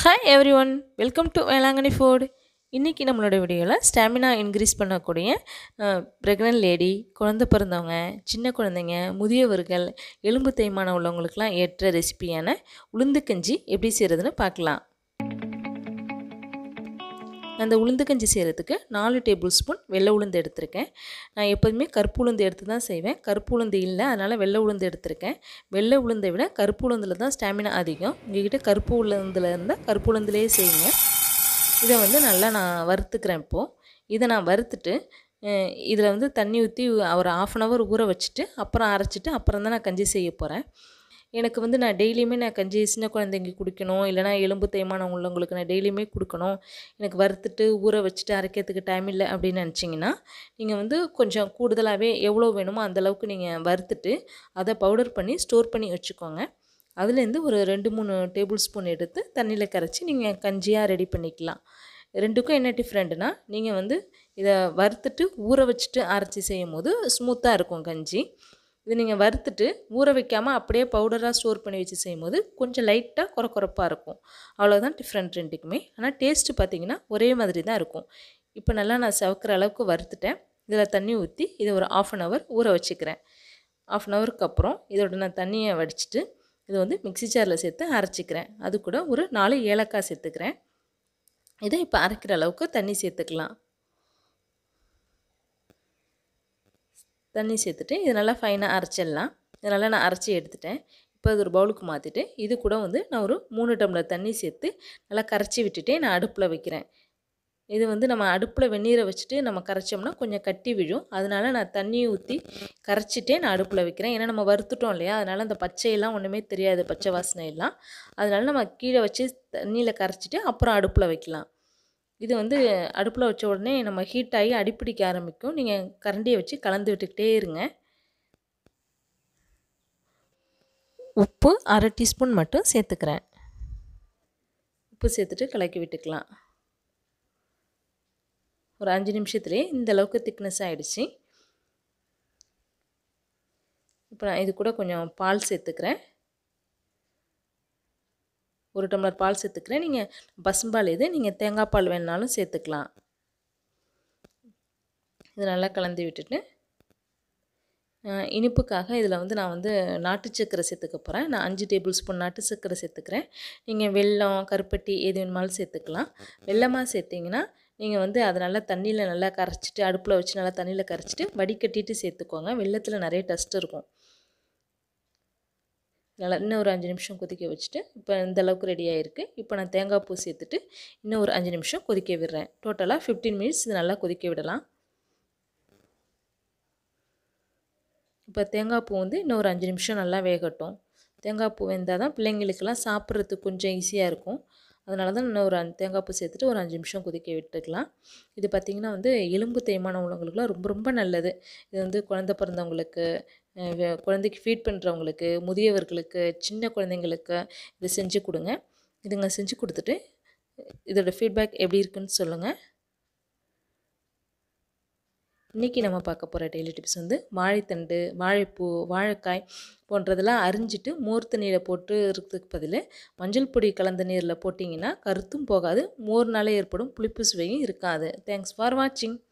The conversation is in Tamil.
hi everyone welcome to Velankanni food இன்றைக்கி நம்மளோட வீடியோவில் ஸ்டாமினா இன்க்ரீஸ் பண்ணக்கூடிய ப்ரெக்னென்ட் லேடி குழந்த பிறந்தவங்க சின்ன குழந்தைங்க முதியவர்கள் எலும்பு தேய்மானம் உள்ளவங்களுக்கெல்லாம் ஏற்ற ரெசிபியான உளுந்து கஞ்சி எப்படி செய்கிறதுன்னு பார்க்கலாம் அந்த உளுந்து கஞ்சி செய்கிறதுக்கு நாலு டேபிள் ஸ்பூன் வெள்ளை உளுந்து எடுத்திருக்கேன் நான் எப்போதுமே கருப்பு உளுந்து எடுத்து தான் செய்வேன் கருப்பு உளுந்து இல்லை அதனால் வெள்ளை உளுந்து எடுத்திருக்கேன் வெள்ளை உளுந்தை விட கருப்பு உளுந்தில் தான் ஸ்டாமினா அதிகம் உங்ககிட்ட கருப்பு உளுந்தில் இருந்தால் கருப்பு உளுந்துலேயே செய்யுங்க இதை வந்து நல்லா நான் வறுத்துக்கிறேன் இப்போது இதை நான் வறுத்துட்டு இதில் வந்து தண்ணி ஊற்றி ஒரு ஆஃப் அன் ஹவர் ஊற வச்சுட்டு அப்புறம் அரைச்சிட்டு அப்புறம் தான் நான் கஞ்சி செய்ய போகிறேன் எனக்கு வந்து நான் டெய்லியுமே நான் கஞ்சி சின்ன குழந்தைங்க குடிக்கணும் இல்லைனா எலும்பு தேய்மானம் உள்ளவங்களுக்கு நான் டெய்லியுமே கொடுக்கணும் எனக்கு வறுத்துட்டு ஊற வச்சுட்டு அரைக்கிறதுக்கு டைம் இல்லை அப்படின்னு நினச்சிங்கன்னா நீங்கள் வந்து கொஞ்சம் கூடுதலாகவே எவ்வளோ வேணுமோ அந்தளவுக்கு நீங்கள் வறுத்துட்டு அதை பவுடர் பண்ணி ஸ்டோர் பண்ணி வச்சுக்கோங்க அதுலேருந்து ஒரு ரெண்டு மூணு டேபிள் ஸ்பூன் எடுத்து தண்ணியில் கரைச்சி நீங்கள் கஞ்சியாக ரெடி பண்ணிக்கலாம் ரெண்டுக்கும் என்ன டிஃப்ரெண்ட்னா நீங்கள் வந்து இதை வறுத்துட்டு ஊற வச்சுட்டு அரைச்சி செய்யும் போது ஸ்மூத்தாக இருக்கும் கஞ்சி இது நீங்கள் வறுத்துட்டு ஊற வைக்காமல் அப்படியே பவுடராக ஸ்டோர் பண்ணி வச்சு செய்யும்போது கொஞ்சம் லைட்டாக குறை குறைப்பாக இருக்கும் அவ்வளோதான் டிஃப்ரெண்ட் ரெண்டுக்குமே ஆனால் டேஸ்ட்டு பார்த்திங்கன்னா ஒரே மாதிரி தான் இருக்கும் இப்போ நல்லா நான் சவக்கிற அளவுக்கு வறுத்துட்டேன் இதில் தண்ணி ஊற்றி இதை ஒரு ஆஃப் அன் ஹவர் ஊற வச்சுக்கிறேன் ஆஃப் அன் ஹவருக்கு அப்புறம் இதோட நான் தண்ணியை வடிச்சிட்டு இதை வந்து மிக்சி ஜாரில் சேர்த்து அரைச்சிக்கிறேன் அது கூட ஒரு நாலு ஏலக்காய் சேர்த்துக்கிறேன் இதை இப்போ அரைக்கிற அளவுக்கு தண்ணி சேர்த்துக்கலாம் தண்ணி சேர்த்துட்டு இது நல்லா ஃபைனாக அரைச்சிடலாம் இது நல்லா நான் அரைச்சி எடுத்துட்டேன் இப்போ அது ஒரு பவுலுக்கு மாற்றிட்டு இது கூட வந்து நான் ஒரு மூணு டம்ளர் தண்ணி சேர்த்து நல்லா கரைச்சி விட்டுட்டே நான் அடுப்பில் வைக்கிறேன் இது வந்து நம்ம அடுப்பில் வெந்நீரை வச்சுட்டு நம்ம கரைச்சோம்னா கொஞ்சம் கட்டி விழும் அதனால் நான் தண்ணியை ஊற்றி கரைச்சிட்டே நான் அடுப்பில் வைக்கிறேன் ஏன்னா நம்ம வறுத்துட்டோம் இல்லையா அதனால் அந்த பச்சையெல்லாம் ஒன்றுமே தெரியாது பச்சை வாசனை எல்லாம் அதனால் நம்ம கீழே வச்சு தண்ணியில் கரைச்சிட்டு அப்புறம் அடுப்பில் வைக்கலாம் இது வந்து அடுப்பில் வச்ச உடனே நம்ம ஹீட் ஆகி அடிப்பிடிக்க ஆரம்பிக்கும் நீங்கள் கரண்டியை வச்சு கலந்து விட்டுக்கிட்டே இருங்க உப்பு அரை டீஸ்பூன் மட்டும் சேர்த்துக்கிறேன் உப்பு சேர்த்துட்டு கலக்கி விட்டுக்கலாம் ஒரு அஞ்சு நிமிஷத்துலேயே இந்த அளவுக்கு திக்னஸ் ஆகிடுச்சு இப்போ நான் இது கூட கொஞ்சம் பால் சேர்த்துக்கிறேன் ஒரு டம்ளர் பால் சேர்த்துக்கிறேன் நீங்கள் பசும்பால் எது நீங்கள் தேங்காய் பால் வேணுனாலும் சேர்த்துக்கலாம் இது நல்லா கலந்து விட்டுட்டு இனிப்புக்காக இதில் வந்து நான் வந்து நாட்டு சக்கரை சேர்த்துக்க போகிறேன் நான் அஞ்சு டேபிள் ஸ்பூன் நாட்டு சக்கரை சேர்த்துக்கிறேன் நீங்கள் வெல்லம் கருப்பட்டி எது வேணுமாலும் சேர்த்துக்கலாம் வெல்லமாக சேர்த்திங்கன்னா நீங்கள் வந்து அதை நல்லா தண்ணியில் நல்லா கரைச்சிட்டு அடுப்பில் வச்சு நல்லா தண்ணியில் கரைச்சிட்டு வடிகட்டிட்டு சேர்த்துக்கோங்க வெள்ளத்தில் நிறைய டஸ்ட் இருக்கும் நல்லா இன்னும் ஒரு அஞ்சு நிமிஷம் கொதிக்க வச்சுட்டு இப்போ இந்த அளவுக்கு ரெடி ஆகிருக்கு இப்போ நான் தேங்காய் பூ சேர்த்துட்டு இன்னும் ஒரு அஞ்சு நிமிஷம் கொதிக்க விடுறேன் டோட்டலாக ஃபிஃப்டீன் மினிட்ஸ் இது நல்லா கொதிக்க விடலாம் இப்போ தேங்காய் பூ வந்து இன்னும் ஒரு அஞ்சு நிமிஷம் நல்லா வேகட்டும் தேங்காய் பூ வெந்தால் தான் பிள்ளைங்களுக்கெல்லாம் சாப்பிட்றதுக்கு கொஞ்சம் ஈஸியாக இருக்கும் அதனால தான் இன்னும் ஒரு தேங்காய் பூ சேர்த்துட்டு ஒரு அஞ்சு நிமிஷம் கொதிக்க விட்டுக்கலாம் இது பார்த்திங்கன்னா வந்து எலும்பு தேய்மானம் உள்ளவங்களுக்குலாம் ரொம்ப ரொம்ப நல்லது இது வந்து குழந்த பிறந்தவங்களுக்கு குழந்தைக்கு ஃபீட் பண்ணுறவங்களுக்கு முதியவர்களுக்கு சின்ன குழந்தைங்களுக்கு இதை செஞ்சு கொடுங்க இதுங்க செஞ்சு கொடுத்துட்டு இதோட ஃபீட்பேக் எப்படி இருக்குன்னு சொல்லுங்கள் இன்றைக்கி நம்ம பார்க்க போகிற டெய்லி டிப்ஸ் வந்து வாழைத்தண்டு வாழைப்பூ வாழைக்காய் போன்றதெல்லாம் அரிஞ்சிட்டு மோர் தண்ணியில் போட்டு இருக்கிறதுக்கு பதில் மஞ்சள் பொடி கலந்த நீரில் போட்டிங்கன்னா கருத்தும் போகாது மோர்னாலே ஏற்படும் புளிப்பு சுவையும் இருக்காது தேங்க்ஸ் ஃபார் வாட்சிங்